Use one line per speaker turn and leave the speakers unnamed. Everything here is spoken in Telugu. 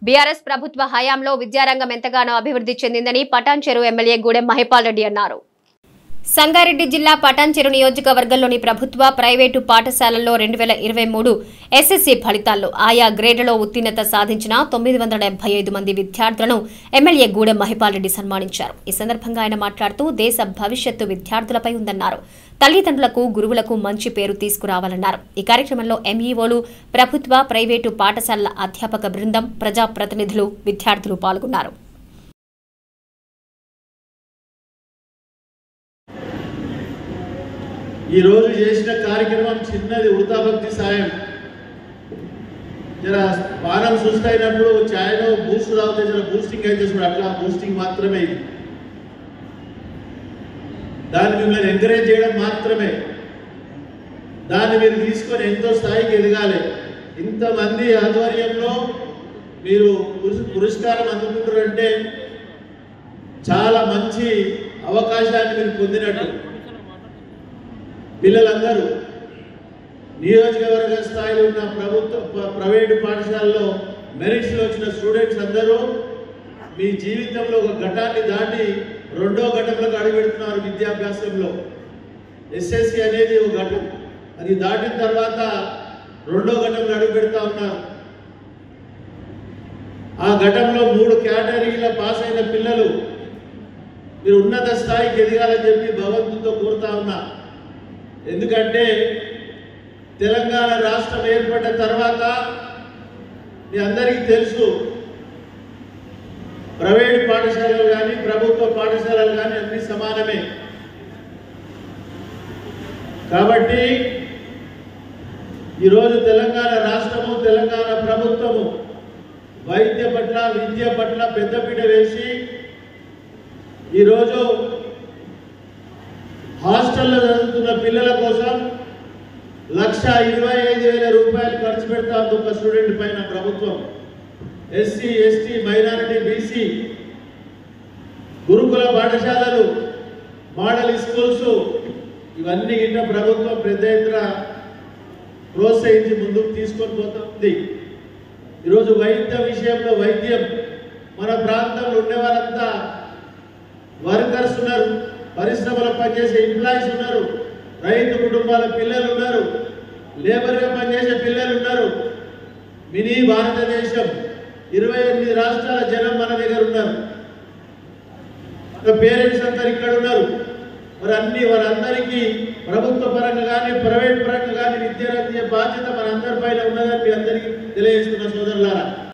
బీఆర్ఎస్ ప్రభుత్వ హయాంలో విద్యారంగం ఎంతగానో అభివృద్ధి చెందిందని పటాన్చెరు ఎమ్మెల్యే గూడెం మహిపాల్ రెడ్డి అన్నారు సంగారెడ్డి జిల్లా పటాన్చెరు నియోజకవర్గంలోని ప్రభుత్వ ప్రైవేటు పాఠశాలల్లో రెండు వేల ఇరవై మూడు ఎస్ఎస్సీ ఫలితాల్లో ఆయా గ్రేడ్లలో ఉత్తీర్ణత సాధించిన తొమ్మిది వందల డెబ్బై ఐదు మంది విద్యార్థులను ఎమ్మెల్యే గూడెం మహిపాల్ రెడ్డి సన్మానించారు ఈ సందర్భంగా ఆయన మాట్లాడుతూ దేశ భవిష్యత్తు విద్యార్థులపై ఉందన్నారు తల్లిదండ్రులకు గురువులకు మంచి పేరు తీసుకురావాలన్నారు ఈ కార్యక్రమంలో ఎంఈఓలు ప్రభుత్వ ప్రైవేటు పాఠశాలల అధ్యాపక బృందం ప్రజాప్రతినిధులు విద్యార్థులు పాల్గొన్నారు
ఈ రోజు చేసిన కార్యక్రమం చిన్నది వృతాభక్తి సాయం జర పానం సుస్థ అయినప్పుడు ఛాయ్లో బూస్ట్ తాగితే జర బూస్టింగ్ అయితే చూడు అట్లా బూస్టింగ్ మాత్రమే ఇది దాన్ని మిమ్మల్ని ఎంకరేజ్ చేయడం మాత్రమే దాన్ని మీరు తీసుకొని ఎంతో స్థాయికి ఎదగాలి ఇంతమంది ఆధ్వర్యంలో మీరు పురస్- పురస్కారం అందుకుంటారంటే చాలా మంచి అవకాశాన్ని మీరు పొందినట్టు పిల్లలందరూ నియోజకవర్గ స్థాయిలో ఉన్న ప్రభుత్వ ప్ర- ప్రైవేటు పాఠశాలలో మెరిట్స్లో వచ్చిన స్టూడెంట్స్ అందరూ మీ జీవితంలో ఒక ఘటాన్ని దాటి రెండో ఘటంలోకి అడుగుపెడుతున్నారు విద్యాభ్యాసంలో ఎస్ఎస్సి అనేది ఒక ఘటం అది దాటిన తర్వాత రెండో ఘటంలో అడుగు పెడతా ఉన్నారు ఆ ఘటంలో మూడు కేటగిరీల పాస్ అయిన పిల్లలు మీరు ఉన్నత స్థాయికి ఎదగాలని చెప్పి భగవంతుతో కోరుతా ఉన్నా ఎందుకంటే తెలంగాణ రాష్ట్రం ఏర్పడ్డ తర్వాత మీ అందరికీ తెలుసు ప్రైవేట్ పాఠశాలలు కానీ ప్రభుత్వ పాఠశాలలు కానీ అన్ని సమానమే కాబట్టి ఈరోజు తెలంగాణ రాష్ట్రము తెలంగాణ ప్రభుత్వము వైద్య పట్ల విద్య పట్ల పెద్దపీట వేసి ఈరోజు హాస్టల్లో చదువుతున్న పిల్లల కోసం లక్ష ఇరవై ఐదు వేల రూపాయలు ఖర్చు పెడతా ఉంది ఒక స్టూడెంట్ పైన ప్రభుత్వం ఎస్సీ ఎస్టీ మైనారిటీ బీసీ గురుకుల పాఠశాలలు మోడల్ స్కూల్స్ ఇవన్నీ గిట్ట ప్రభుత్వం పెద్ద ఎత్తున ప్రోత్సహించి ముందుకు తీసుకొని పోతుంది ఈరోజు వైద్య విషయంలో వైద్యం మన ప్రాంతంలో ఉండే వాళ్ళంతా వర్కర్స్ ఉన్నారు పరిశ్రమలో పనిచేసే ఎంప్లాయీస్ ఉన్నారు రైతు కుటుంబాల పిల్లలు ఉన్నారు లేబర్గా పనిచేసే పిల్లలు ఉన్నారు మినీ భారతదేశం ఇరవై ఎనిమిది రాష్ట్రాల జనం మన దగ్గర ఉన్నారు పేరెంట్స్ అందరు ఇక్కడ ఉన్నారు మరి అన్ని వారందరికీ ప్రభుత్వ పరంగా కానీ ప్రైవేట్ పరంగా కానీ విద్య అందించే బాధ్యత మన అందరి పైన ఉన్నదని మీ అందరికీ తెలియజేస్తున్న సోదరులారా